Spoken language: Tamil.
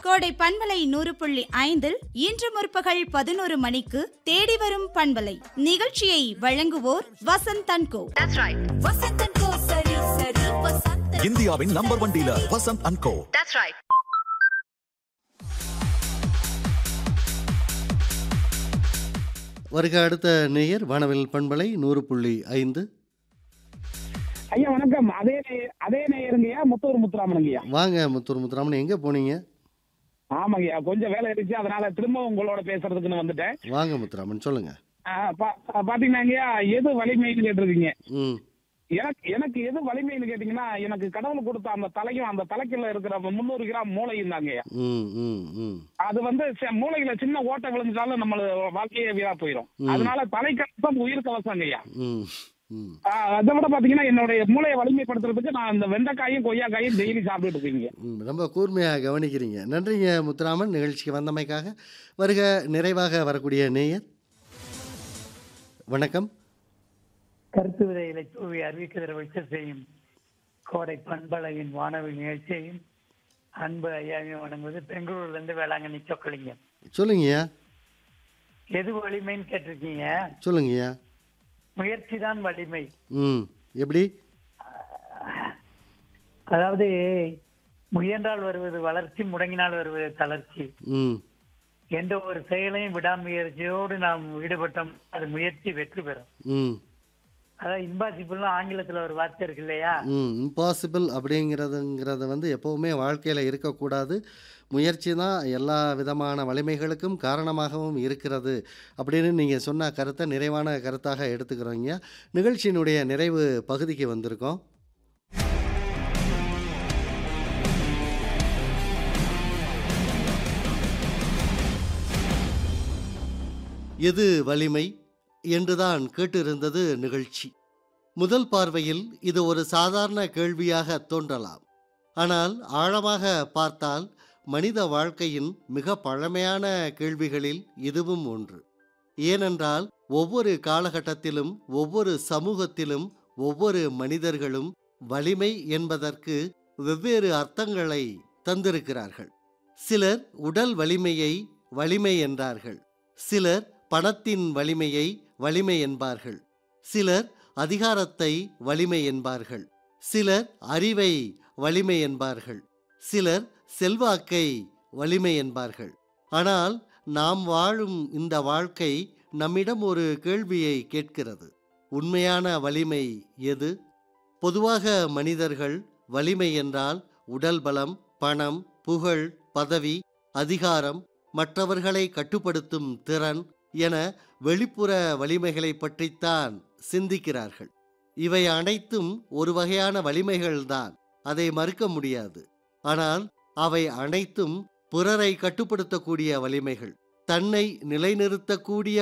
கோடை பண்பலை நூறு புள்ளி ஐந்தில் இன்று முற்பகல் பதினோரு மணிக்கு தேடி வரும் பண்பலை நிகழ்ச்சியை வழங்குவோர் வசந்த் அன்கோ இந்தியாவின் number one dealer Vasanth and co வருக அடுத்த நேயர் வானவில் பண்பலை நூறு புள்ளி ஐந்து ஐயா வணக்கம் அதே நே- அதே நேயருங்கய்யா முத்தூர் முத்துராமனுங்கய்யா வாங்க முத்தூர் முத்துராமன் எங்கே போனீங்க ஆமாங்கய்யா கொஞ்சம் வேலை இருந்துச்சு அதனால திரும்ப உங்களோட பேசுறதுக்குன்னு வந்துட்டேன் வாங்க முத்துராமன் சொல்லுங்க ஆ, பா- பாத்தீங்கன்னாங்கய்யா எது வலிமைன்னு கேட்டிருக்கீங்க ம் எனக்கு எனக்கு எது வலிமைன்னு கேட்டீங்கன்னா எனக்கு கடவுள் கொடுத்த அந்த தலையும் அந்த தலைக்குள்ள இருக்கிற முந்நூறு கிராம் மூளையும் தாங்கய்யா ம் ம் ம் அது வந்து ச- மூளையில சின்ன ஓட்டை விழுந்துட்டாலும் நம்ம வாழ்க்கையே வீணா போயிடும் அதனால தலைக்கவசம் உயிர் கவசங்கய்யா ம் ம் ஆ, அதை விட பாத்தீங்கன்னா என்னுடைய மூளையை வலிமைப்படுத்துறதுக்கு நான் இந்த வெண்டைக்காயும் கொய்யாக்காயும் டெய்லி சாப்பிட்டுட்டு இருக்கீங்க ம், ரொம்ப கூர்மையாக கவனிக்கிறீங்க நன்றிங்க முத்துராமன் நிகழ்ச்சிக்கு வந்தமைக்காக வருக நிறைவாக வரக்கூடிய நேயர் வணக்கம் கருத்து விதைகளை தூவி அறிவிக்கிற வச்சு செய்யும் கோடை பண்பலையின் வானவில் நிகழ்ச்சியையும் அன்பு ஐயாவையும் வழங்குவது பெங்களூர்ல இருந்து வேளாங்கண்ணி சொக்கலிங்கம் சொல்லுங்கய்யா எது வலிமைன்னு கேட்டிருக்கீங்க சொல்லுங்கய்யா முயற்சி தான் வலிமை ம் எப்படி அதாவது முயன்றால் வருவது வளர்ச்சி முடங்கினால் வருவது தளர்ச்சி ம் எந்த ஒரு செயலையும் விடாமுயற்சியோடு நாம் ஈடுபட்டோம் அது முயற்சி வெற்றி பெறும் ம் அதாவது இம்பாசிபிள்னு ஆங்கிலத்துல ஒரு வார்த்தை இருக்கு இல்லையா ம் இம்பாசிபிள் அப்படிங்கிறதுங்கிறது வந்து எப்போவுமே வாழ்க்கையில் இருக்கக்கூடாது முயற்சி தான் எல்லா விதமான வலிமைகளுக்கும் காரணமாகவும் இருக்கிறது அப்படின்னு நீங்கள் சொன்ன கருத்தை நிறைவான கருத்தாக எடுத்துக்கிறோங்க நிகழ்ச்சியினுடைய நிறைவு பகுதிக்கு வந்திருக்கோம் எது வலிமை என்றுதான் கேட்டிருந்தது நிகழ்ச்சி முதல் பார்வையில் இது ஒரு சாதாரண கேள்வியாக தோன்றலாம் ஆனால் ஆழமாக பார்த்தால் மனித வாழ்க்கையின் மிக பழமையான கேள்விகளில் இதுவும் ஒன்று ஏனென்றால் ஒவ்வொரு காலகட்டத்திலும் ஒவ்வொரு சமூகத்திலும் ஒவ்வொரு மனிதர்களும் வலிமை என்பதற்கு வெவ்வேறு அர்த்தங்களை தந்திருக்கிறார்கள் சிலர் உடல் வலிமையை வலிமை என்றார்கள் சிலர் பணத்தின் வலிமையை வலிமை என்பார்கள் சிலர் அதிகாரத்தை வலிமை என்பார்கள் சிலர் அறிவை வலிமை என்பார்கள் சிலர் செல்வாக்கை வலிமை என்பார்கள் ஆனால் நாம் வாழும் இந்த வாழ்க்கை நம்மிடம் ஒரு கேள்வியை கேட்கிறது உண்மையான வலிமை எது பொதுவாக மனிதர்கள் வலிமை என்றால் உடல் பலம் பணம் புகழ் பதவி அதிகாரம் மற்றவர்களை கட்டுப்படுத்தும் திறன் என வெளிப்புற வலிமைகளை பற்றித்தான் சிந்திக்கிறார்கள் இவை அனைத்தும் ஒரு வகையான வலிமைகள்தான் அதை மறுக்க முடியாது ஆனால் அவை அனைத்தும் பிறரை கட்டுப்படுத்தக்கூடிய வலிமைகள் தன்னை நிலைநிறுத்தக்கூடிய